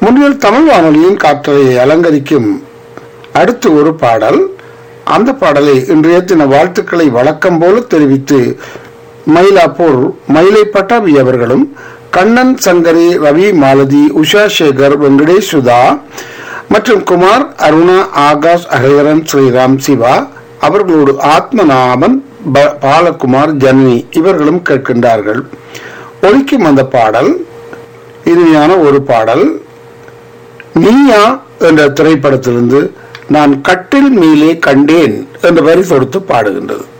முன்னில் தமிழ் வானொலியின் காற்றலை அலங்கரிக்கும் அடுத்து ஒரு பாடல் அந்த பாடலை இன்றைய தின வாழ்த்துக்களை வழக்கம் போல தெரிவித்து மயிலாப்பூர் மயிலை பட்டாபி அவர்களும் கண்ணன் சங்கரி ரவி மாலதி உஷா சேகர் வெங்கடேஷ் சுதா மற்றும் குமார் அருணா ஆகாஷ் ஹரிஹரன் ஸ்ரீராம் சிவா அவர்களோடு ஆத்மநாபன் ப- பாலகுமார் ஜனனி இவர்களும் கேட்கின்றார்கள் ஒலிக்கும் அந்த பாடல் இனிமையான ஒரு பாடல் நீயா என்ற திரைப்படத்திலிருந்து நான் கட்டில் மேலே கண்டேன் என்ற வரி தொடுத்து பாடுகின்றது